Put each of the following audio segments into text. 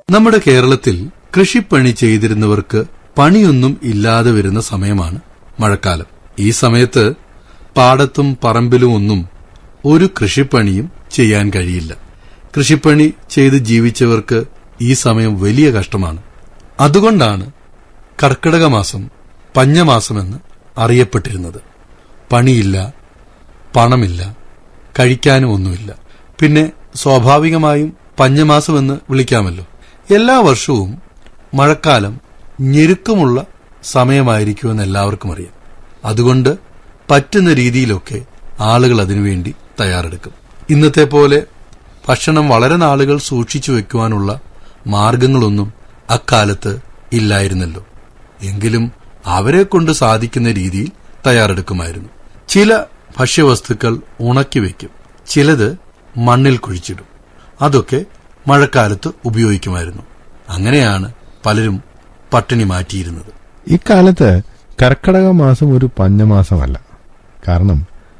നമ്മുടെ കേരളത്തിൽ കൃഷിപ്പണി ചെയ്തിരുന്നവർക്ക് പണിയൊന്നും ഇല്ലാതെ വരുന്ന സമയമാണ് മഴക്കാലം ഈ സമയത്ത് പാടത്തും പറമ്പിലും ഒന്നും ഒരു കൃഷിപ്പണിയും ചെയ്യാൻ കഴിയില്ല കൃഷിപ്പണി ചെയ്ത് ജീവിച്ചവർക്ക് ഈ സമയം വലിയ കഷ്ടമാണ് അതുകൊണ്ടാണ് കർക്കിടക മാസം പഞ്ഞമാസമെന്ന് അറിയപ്പെട്ടിരുന്നത് പണിയില്ല പണമില്ല കഴിക്കാനും ഒന്നുമില്ല പിന്നെ സ്വാഭാവികമായും പഞ്ഞമാസമെന്ന് വിളിക്കാമല്ലോ എല്ലാ വർഷവും മഴക്കാലം ഞെരുക്കമുള്ള സമയമായിരിക്കുമെന്ന് എല്ലാവർക്കും അറിയാം അതുകൊണ്ട് പറ്റുന്ന രീതിയിലൊക്കെ ആളുകൾ അതിനുവേണ്ടി തയ്യാറെടുക്കും ഇന്നത്തെ പോലെ ഭക്ഷണം വളരെ നാളുകൾ സൂക്ഷിച്ചു വെക്കുവാനുള്ള മാർഗങ്ങളൊന്നും അക്കാലത്ത് ഇല്ലായിരുന്നല്ലോ എങ്കിലും അവരെ കൊണ്ട് സാധിക്കുന്ന രീതിയിൽ തയ്യാറെടുക്കുമായിരുന്നു ചില ഭക്ഷ്യവസ്തുക്കൾ ഉണക്കി വയ്ക്കും ചിലത് മണ്ണിൽ കുഴിച്ചിടും അതൊക്കെ മഴക്കാലത്ത് ഉപയോഗിക്കുമായിരുന്നു അങ്ങനെയാണ് പലരും പട്ടിണി മാറ്റിയിരുന്നത് ഇക്കാലത്ത് കർക്കടക മാസം ഒരു പഞ്ഞമാസമല്ല കാരണം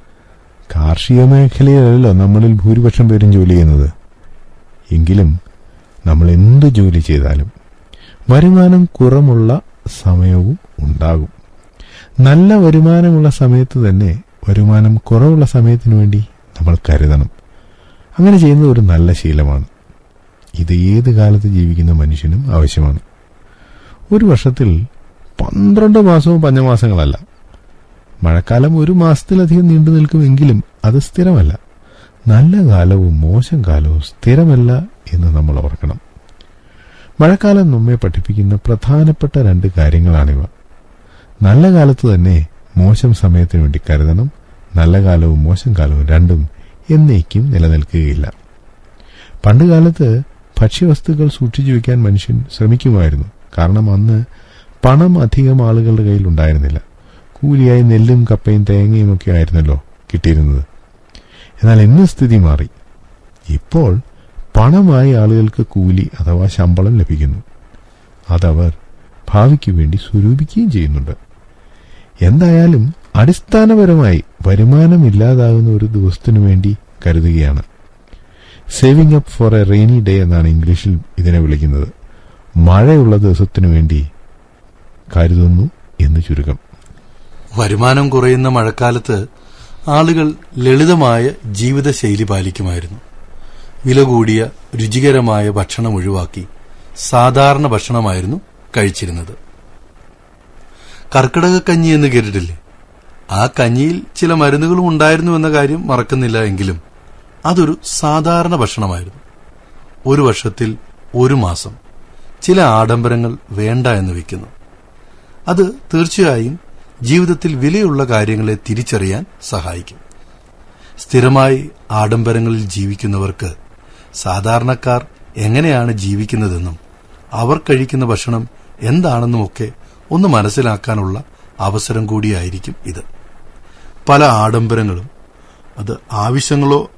കാർഷിക മേഖലയിലല്ലോ നമ്മളിൽ ഭൂരിപക്ഷം പേരും ജോലി ചെയ്യുന്നത് എങ്കിലും നമ്മൾ എന്ത് ജോലി ചെയ്താലും വരുമാനം കുറവുള്ള സമയവും ഉണ്ടാകും നല്ല വരുമാനമുള്ള സമയത്ത് തന്നെ വരുമാനം കുറവുള്ള സമയത്തിനു വേണ്ടി നമ്മൾ കരുതണം അങ്ങനെ ചെയ്യുന്നത് ഒരു നല്ല ശീലമാണ് ഇത് ഏത് കാലത്ത് ജീവിക്കുന്ന മനുഷ്യനും ആവശ്യമാണ് ഒരു വർഷത്തിൽ പന്ത്രണ്ട് മാസവും പഞ്ഞമാസങ്ങളല്ല മഴക്കാലം ഒരു മാസത്തിലധികം നീണ്ടു നിൽക്കുമെങ്കിലും അത് സ്ഥിരമല്ല നല്ല കാലവും മോശം കാലവും സ്ഥിരമല്ല എന്ന് നമ്മൾ ഓർക്കണം മഴക്കാലം നമ്മെ പഠിപ്പിക്കുന്ന പ്രധാനപ്പെട്ട രണ്ട് കാര്യങ്ങളാണിവ നല്ല കാലത്ത് തന്നെ മോശം സമയത്തിന് വേണ്ടി കരുതണം നല്ല കാലവും മോശം കാലവും രണ്ടും എന്നേക്കും നിലനിൽക്കുകയില്ല പണ്ടുകാലത്ത് ഭക്ഷ്യവസ്തുക്കൾ സൂക്ഷിച്ചു വെക്കാൻ മനുഷ്യൻ ശ്രമിക്കുമായിരുന്നു കാരണം അന്ന് പണം അധികം ആളുകളുടെ കയ്യിൽ ഉണ്ടായിരുന്നില്ല കൂലിയായി നെല്ലും കപ്പയും തേങ്ങയും ഒക്കെ ആയിരുന്നല്ലോ കിട്ടിയിരുന്നത് എന്നാൽ ഇന്ന് സ്ഥിതി മാറി ഇപ്പോൾ പണമായി ആളുകൾക്ക് കൂലി അഥവാ ശമ്പളം ലഭിക്കുന്നു അതവർ ഭാവിക്ക് വേണ്ടി സ്വരൂപിക്കുകയും ചെയ്യുന്നുണ്ട് എന്തായാലും അടിസ്ഥാനപരമായി വരുമാനം ഇല്ലാതാകുന്ന ഒരു ദിവസത്തിനു വേണ്ടി കരുതുകയാണ് saving up for a rainy day എന്നാണ് ഇംഗ്ലീഷിൽ ഇതിനെ വിളിക്കുന്നത് മഴയുള്ള ദിവസത്തിനു വേണ്ടി കരുതുന്നു എന്ന് ചുരുക്കം വരുമാനം കുറയുന്ന മഴക്കാലത്ത് ആളുകൾ ലളിതമായ ജീവിതശൈലി പാലിക്കുമായിരുന്നു വില കൂടിയ രുചികരമായ ഭക്ഷണം ഒഴിവാക്കി സാധാരണ ഭക്ഷണമായിരുന്നു കഴിച്ചിരുന്നത് കർക്കിടകക്കഞ്ഞി എന്ന് കേട്ടിട്ടില്ലേ ആ കഞ്ഞിയിൽ ചില മരുന്നുകളും ഉണ്ടായിരുന്നു എന്ന കാര്യം മറക്കുന്നില്ല എങ്കിലും അതൊരു സാധാരണ ഭക്ഷണമായിരുന്നു ഒരു വർഷത്തിൽ ഒരു മാസം ചില ആഡംബരങ്ങൾ വേണ്ട എന്ന് വെക്കുന്നു അത് തീർച്ചയായും ജീവിതത്തിൽ വിലയുള്ള കാര്യങ്ങളെ തിരിച്ചറിയാൻ സഹായിക്കും സ്ഥിരമായി ആഡംബരങ്ങളിൽ ജീവിക്കുന്നവർക്ക് സാധാരണക്കാർ എങ്ങനെയാണ് ജീവിക്കുന്നതെന്നും അവർ കഴിക്കുന്ന ഭക്ഷണം എന്താണെന്നുമൊക്കെ ഒന്ന് മനസ്സിലാക്കാനുള്ള അവസരം കൂടിയായിരിക്കും ഇത് പല ആഡംബരങ്ങളും അത് ആവശ്യങ്ങളോ